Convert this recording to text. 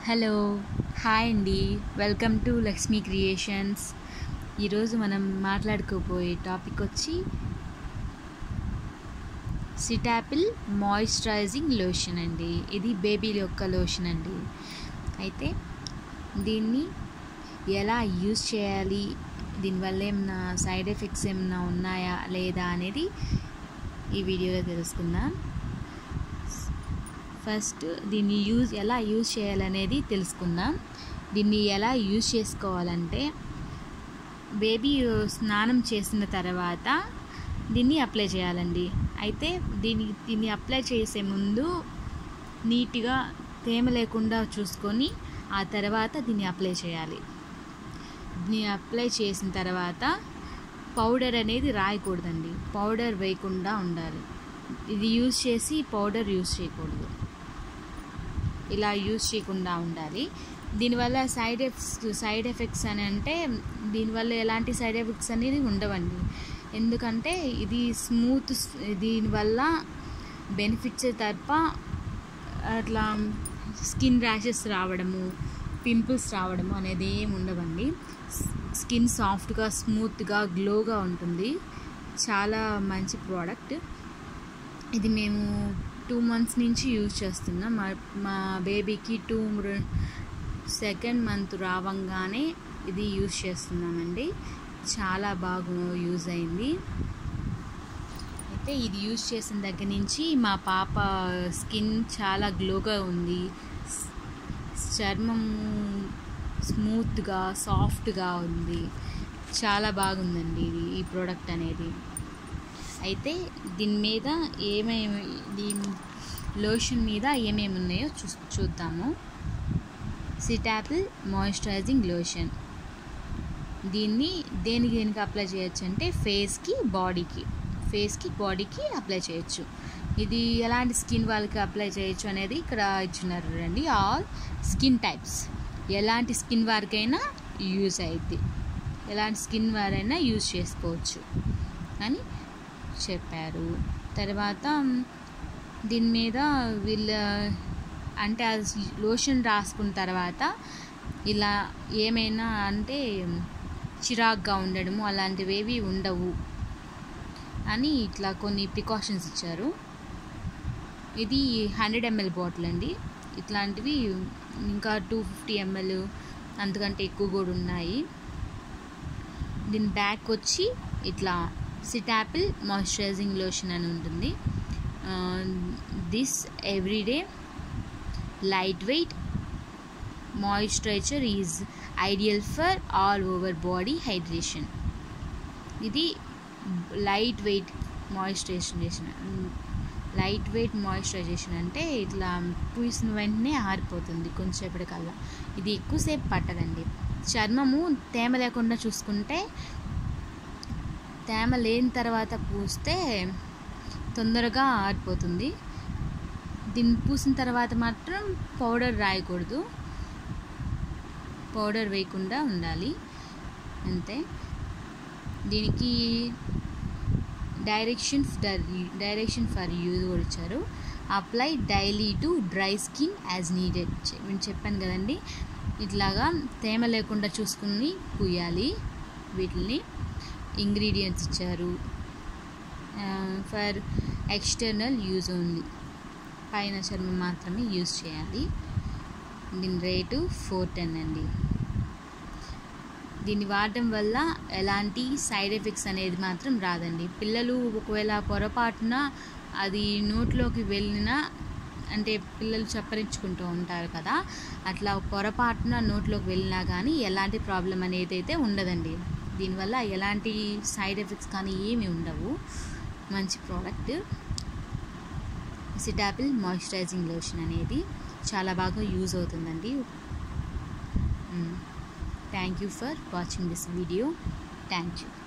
hello hi అండి welcome to Lakshmi creations ఈరోజు మనం మాట్లాడుకోబోయే టాపిక్ వచ్చి సిటాపిల్ మాయిశ్చరైజింగ్ లోషన్ అండి ఇది బేబీ యొక్క లోషన్ అండి అయితే దీన్ని ఎలా యూజ్ చేయాలి దీనివల్ల ఏమైనా సైడ్ ఎఫెక్ట్స్ ఏమైనా ఉన్నాయా లేదా అనేది ఈ వీడియోలో తెలుసుకుందాం ఫస్ట్ దీన్ని యూజ్ ఎలా యూజ్ చేయాలనేది తెలుసుకుందాం దీన్ని ఎలా యూజ్ చేసుకోవాలంటే బేబీ స్నానం చేసిన తర్వాత దీన్ని అప్లై చేయాలండి అయితే దీన్ని దీన్ని అప్లై చేసే ముందు నీట్గా తేమ లేకుండా చూసుకొని ఆ తర్వాత దీన్ని అప్లై చేయాలి దీన్ని అప్లై చేసిన తర్వాత పౌడర్ అనేది రాయకూడదండి పౌడర్ వేయకుండా ఉండాలి ఇది యూజ్ చేసి పౌడర్ యూజ్ చేయకూడదు ఇలా యూజ్ చేయకుండా ఉండాలి దీనివల్ల సైడ్ ఎఫెక్ట్స్ సైడ్ ఎఫెక్ట్స్ అని అంటే దీనివల్ల ఎలాంటి సైడ్ ఎఫెక్ట్స్ అనేది ఉండవండి ఎందుకంటే ఇది స్మూత్ దీనివల్ల బెనిఫిట్స్ తప్ప అట్లా స్కిన్ ర్యాషెస్ రావడము పింపుల్స్ రావడము అనేది ఏమి ఉండవండి స్కిన్ సాఫ్ట్గా స్మూత్గా గ్లోగా ఉంటుంది చాలా మంచి ప్రోడక్ట్ ఇది మేము టూ మంత్స్ నుంచి యూజ్ చేస్తున్నాం మా మా బేబీకి టూ సెకండ్ మంత్ రావంగానే ఇది యూజ్ చేస్తున్నామండి చాలా బాగా యూజ్ అయింది అయితే ఇది యూజ్ చేసిన దగ్గర నుంచి మా పాప స్కిన్ చాలా గ్లోగా ఉంది చర్మం స్మూత్గా సాఫ్ట్గా ఉంది చాలా బాగుందండి ఇది ఈ ప్రోడక్ట్ అనేది అయితే దీని మీద ఏమేమి దీని లోషన్ మీద ఏమేమి ఉన్నాయో చూ చూద్దాము సిటాపిల్ మాయిశ్చరైజింగ్ లోషన్ దీన్ని దేనికి దేనికి అప్లై చేయొచ్చు అంటే ఫేస్కి బాడీకి ఫేస్కి బాడీకి అప్లై చేయొచ్చు ఇది ఎలాంటి స్కిన్ వాళ్ళకి అప్లై చేయొచ్చు అనేది ఇక్కడ ఇచ్చినారు రండి ఆల్ స్కిన్ టైప్స్ ఎలాంటి స్కిన్ వారికైనా యూజ్ అయింది ఎలాంటి స్కిన్ వారైనా యూజ్ చేసుకోవచ్చు అని చెప్పారు తర్వాత దీని మీద వీళ్ళ అంటే ఆ లోషన్ రాసుకున్న తర్వాత ఇలా ఏమైనా అంటే చిరాగ్గా ఉండడము అలాంటివి ఏవి ఉండవు అని ఇట్లా కొన్ని ప్రికాషన్స్ ఇచ్చారు ఇది హండ్రెడ్ ఎంఎల్ బాటిల్ అండి ఇట్లాంటివి ఇంకా టూ ఫిఫ్టీ ఎంఎల్ అంతకంటే ఎక్కువ కూడా ఉన్నాయి దీని బ్యాక్ వచ్చి ఇట్లా సిటాపిల్ మాయిశ్చరైజింగ్ లోషన్ అని ఉంటుంది this everyday lightweight moisturiser is ideal for all over body hydration ఇది lightweight moisturisation lightweight moisturisation అంటే ఇట్లా పూసిన వెంటనే ఆరిపోతుంది కొంచెంసేపటికల్లా ఇది ఎక్కువసేపు పట్టదండి చర్మము తేమ లేకుండా చూసుకుంటే తేమ లేని తర్వాత పూస్తే తొందరగా ఆరిపోతుంది దీన్ని పూసిన తర్వాత మాత్రం పౌడర్ రాయకూడదు పౌడర్ వేయకుండా ఉండాలి అంతే దీనికి డైరెక్షన్ డైరెక్షన్ ఫర్ యూజ్ కూడా ఇచ్చారు apply daily to dry skin as needed నేను చెప్పాను కదండి ఇట్లాగా తేమ లేకుండా చూసుకుని పూయాలి వీటిని ఇంగ్రీడియంట్స్ ఇచ్చారు ఫర్ ఎక్స్టర్నల్ యూజ్ ఓన్లీ పైన చర్మం మాత్రమే యూజ్ చేయాలి దీని రేటు ఫోర్ టెన్ అండి దీన్ని వాడటం వల్ల ఎలాంటి సైడ్ ఎఫెక్ట్స్ అనేది మాత్రం రాదండి పిల్లలు ఒకవేళ పొరపాటున అది నోట్లోకి వెళ్ళినా అంటే పిల్లలు చప్పరించుకుంటూ ఉంటారు కదా అట్లా పొరపాటున నోట్లోకి వెళ్ళినా కానీ ఎలాంటి ప్రాబ్లం అనేది అయితే ఉండదండి దీనివల్ల ఎలాంటి సైడ్ ఎఫెక్ట్స్ కానీ ఏమి ఉండవు మంచి ప్రోడక్ట్ సిటాపిల్ మాయిశ్చరైజింగ్ లోషన్ అనేది చాలా బాగా యూజ్ అవుతుందండి thank you for watching this video thank you